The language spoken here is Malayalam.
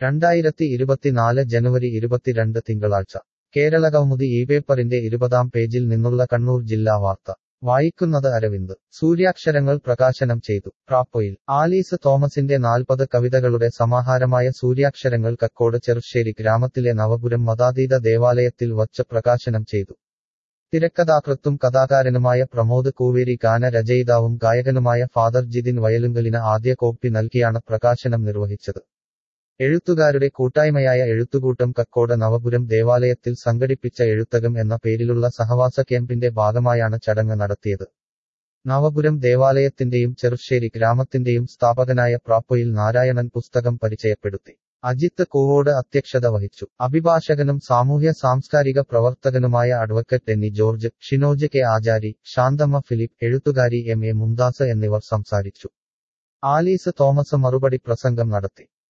രണ്ടായിരത്തി ഇരുപത്തിനാല് ജനുവരി ഇരുപത്തിരണ്ട് തിങ്കളാഴ്ച കേരള കൗമുദി ഈ പേപ്പറിന്റെ ഇരുപതാം പേജിൽ നിന്നുള്ള കണ്ണൂർ ജില്ലാ വാർത്ത വായിക്കുന്നത് അരവിന്ദ് സൂര്യാക്ഷരങ്ങൾ പ്രകാശനം ചെയ്തു പ്രാപ്പോയിൽ ആലീസ് തോമസിന്റെ നാൽപ്പത് കവിതകളുടെ സമാഹാരമായ സൂര്യാക്ഷരങ്ങൾ കക്കോട് ചെറുശ്ശേരി ഗ്രാമത്തിലെ നവപുരം മതാതീത ദേവാലയത്തിൽ വച്ച് പ്രകാശനം ചെയ്തു തിരക്കഥാകൃത്തും കഥാകാരനുമായ പ്രമോദ് കൂവേരി ഗാനരചയിതാവും ഗായകനുമായ ഫാദർ ജിതിൻ വയലുങ്കലിന് ആദ്യ കോപ്പി നൽകിയാണ് പ്രകാശനം നിർവഹിച്ചത് എഴുത്തുകാരുടെ കൂട്ടായ്മയായ എഴുത്തുകൂട്ടം കക്കോട് നവപുരം ദേവാലയത്തിൽ സംഘടിപ്പിച്ച എഴുത്തകം എന്ന പേരിലുള്ള സഹവാസ ക്യാമ്പിന്റെ ഭാഗമായാണ് ചടങ്ങ് നടത്തിയത് നവപുരം ദേവാലയത്തിന്റെയും ചെറുശ്ശേരി ഗ്രാമത്തിന്റെയും സ്ഥാപകനായ പ്രാപ്പോയിൽ നാരായണൻ പുസ്തകം പരിചയപ്പെടുത്തി അജിത്ത് കൂവോട് അധ്യക്ഷത വഹിച്ചു അഭിഭാഷകനും സാമൂഹ്യ സാംസ്കാരിക പ്രവർത്തകനുമായ advocate Enny George Shinoj K Achari Santhamma Philip എഴുത്തുകാരി എം എ മുംദാസ് എന്നിവർ സംസാരിച്ചു ആലീസ് തോമസ് മറുപടി പ്രസംഗം നടത്തി